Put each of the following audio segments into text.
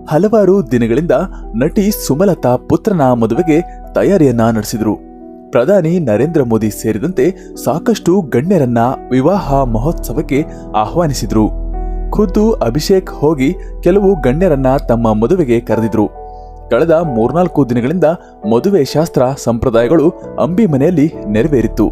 ಹಲವಾರು ದಿನಗಳಿಂದ ನಟಿ ಸುಮಲತಾ ಪುತ್ರನ ಮದುವೆಗೆ ತಯಾರಿಯನ್ನ ನಡೆಸಿದ್ರು ಪ್ರಧಾನಿ ನರೇಂದ್ರ ಮೋದಿ ಸೇರಿದಂತೆ ಸಾಕಷ್ಟು ಗಣ್ಯರನ್ನ ವಿವಾಹ ಮಹೋತ್ಸವಕ್ಕೆ ಆಹ್ವಾನಿಸಿದ್ರು ಖುದ್ದು ಅಭಿಷೇಕ್ ಹೋಗಿ ಕೆಲವು ಗಣ್ಯರನ್ನ ತಮ್ಮ ಮದುವೆಗೆ ಕರೆದಿದ್ರು ಕಳೆದ ಮೂರ್ನಾಲ್ಕು ದಿನಗಳಿಂದ ಮದುವೆ ಶಾಸ್ತ್ರ ಸಂಪ್ರದಾಯಗಳು ಅಂಬಿ ಮನೆಯಲ್ಲಿ ನೆರವೇರಿತ್ತು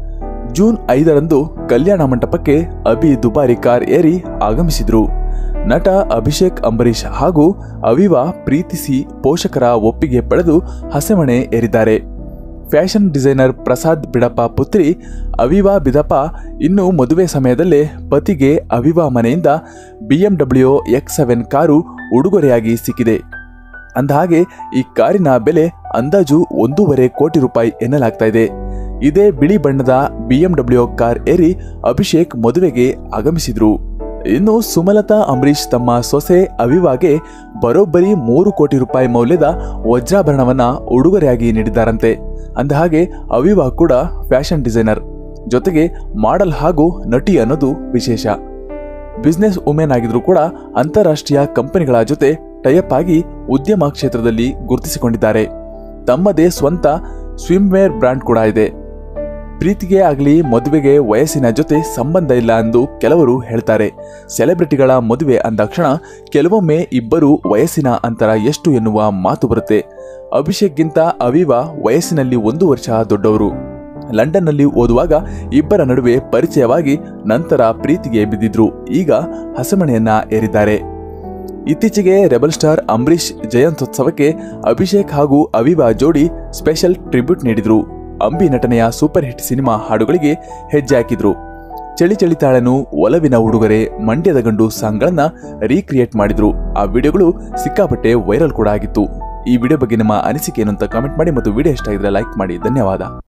ಜೂನ್ ಐದರಂದು ಕಲ್ಯಾಣ ಮಂಟಪಕ್ಕೆ ಅಭಿ ದುಬಾರಿ ಕಾರ್ ಏರಿ ಆಗಮಿಸಿದ್ರು ನಟ ಅಭಿಷೇಕ್ ಅಂಬರೀಷ್ ಹಾಗೂ ಅವಿವಾ ಪ್ರೀತಿಸಿ ಪೋಷಕರ ಒಪ್ಪಿಗೆ ಪಡೆದು ಹಸೆಮಣೆ ಏರಿದ್ದಾರೆ ಫ್ಯಾಷನ್ ಡಿಸೈನರ್ ಪ್ರಸಾದ್ ಬಿಡಪ್ಪ ಪುತ್ರಿ ಅವಿವಾ ಬಿದಪ್ಪ ಇನ್ನು ಮದುವೆ ಸಮಯದಲ್ಲೇ ಪತಿಗೆ ಅವಿವಾ ಮನೆಯಿಂದ ಬಿಎಂಡಬ್ಲ್ಯೂ ಎಕ್ಸ್ ಸೆವೆನ್ ಕಾರು ಉಡುಗೊರೆಯಾಗಿ ಸಿಕ್ಕಿದೆ ಅಂದಹಾಗೆ ಈ ಕಾರಿನ ಬೆಲೆ ಅಂದಾಜು ಒಂದೂವರೆ ಕೋಟಿ ರೂಪಾಯಿ ಎನ್ನಲಾಗ್ತಾ ಇದೆ ಇದೇ ಬಿಳಿ ಬಣ್ಣದ ಬಿಎಂಡಬ್ಲ್ಯೂ ಕಾರ್ ಏರಿ ಅಭಿಷೇಕ್ ಮದುವೆಗೆ ಆಗಮಿಸಿದ್ರು ಇನ್ನು ಸುಮಲತಾ ಅಂಬರೀಷ್ ತಮ್ಮ ಸೊಸೆ ಅವಿವಾಗೆ ಬರೋಬ್ಬರಿ ಮೂರು ಕೋಟಿ ರೂಪಾಯಿ ಮೌಲ್ಯದ ವಜ್ರಾಭರಣವನ್ನ ಉಡುಗೊರೆಯಾಗಿ ನೀಡಿದ್ದಾರಂತೆ ಅಂದಹಾಗೆ ಅವಿವಾ ಕೂಡ ಫ್ಯಾಷನ್ ಡಿಸೈನರ್ ಜೊತೆಗೆ ಮಾಡೆಲ್ ಹಾಗೂ ನಟಿ ಅನ್ನೋದು ವಿಶೇಷ ಬಿಸ್ನೆಸ್ ವುಮೆನ್ ಆಗಿದ್ರು ಕೂಡ ಅಂತಾರಾಷ್ಟ್ರೀಯ ಕಂಪನಿಗಳ ಜೊತೆ ಟೈಅಪ್ ಆಗಿ ಉದ್ಯಮ ಕ್ಷೇತ್ರದಲ್ಲಿ ಗುರುತಿಸಿಕೊಂಡಿದ್ದಾರೆ ತಮ್ಮದೇ ಸ್ವಂತ ಸ್ವಿಮ್ವೇರ್ ಬ್ರ್ಯಾಂಡ್ ಕೂಡ ಇದೆ ಪ್ರೀತಿಗೆ ಆಗಲಿ ಮದುವೆಗೆ ವಯಸ್ಸಿನ ಜೊತೆ ಸಂಬಂಧ ಇಲ್ಲ ಎಂದು ಕೆಲವರು ಹೇಳ್ತಾರೆ ಸೆಲೆಬ್ರಿಟಿಗಳ ಮದುವೆ ಅಂದಾಕ್ಷಣ ಕೆಲವೊಮ್ಮೆ ಇಬ್ಬರು ವಯಸ್ಸಿನ ಅಂತರ ಎಷ್ಟು ಎನ್ನುವ ಮಾತು ಬರುತ್ತೆ ಅಭಿಷೇಕ್ಗಿಂತ ಅವಿವಾ ವಯಸ್ಸಿನಲ್ಲಿ ಒಂದು ವರ್ಷ ದೊಡ್ಡವರು ಲಂಡನ್ನಲ್ಲಿ ಓದುವಾಗ ಇಬ್ಬರ ನಡುವೆ ಪರಿಚಯವಾಗಿ ನಂತರ ಪ್ರೀತಿಗೆ ಬಿದ್ದಿದ್ರು ಈಗ ಹಸಮಣೆಯನ್ನ ಏರಿದ್ದಾರೆ ಇತ್ತೀಚೆಗೆ ರೆಬಲ್ ಸ್ಟಾರ್ ಅಂಬರೀಷ್ ಜಯಂತ್ಯೋತ್ಸವಕ್ಕೆ ಅಭಿಷೇಕ್ ಹಾಗೂ ಅವಿವಾ ಜೋಡಿ ಸ್ಪೆಷಲ್ ಟ್ರಿಬ್ಯೂಟ್ ನೀಡಿದ್ರು ಅಂಬಿ ನಟನೆಯ ಸೂಪರ್ ಹಿಟ್ ಸಿನಿಮಾ ಹಾಡುಗಳಿಗೆ ಹೆಜ್ಜೆ ಹಾಕಿದ್ರು ಚಳಿ ಚಳಿ ತಾಳನು ಒಲವಿನ ಉಡುಗೊರೆ ಮಂಡ್ಯದ ಗಂಡು ಸಾಂಗ್ಗಳನ್ನ ರೀಕ್ರಿಯೇಟ್ ಮಾಡಿದ್ರು ಆ ವಿಡಿಯೋಗಳು ಸಿಕ್ಕಾಪಟ್ಟೆ ವೈರಲ್ ಕೂಡ ಆಗಿತ್ತು ಈ ವಿಡಿಯೋ ಬಗ್ಗೆ ನಿಮ್ಮ ಅನಿಸಿಕೆ ಏನು ಅಂತ ಕಾಮೆಂಟ್ ಮಾಡಿ ಮತ್ತು ವಿಡಿಯೋ ಇಷ್ಟ ಆಗಿದ್ರೆ ಲೈಕ್ ಮಾಡಿ ಧನ್ಯವಾದ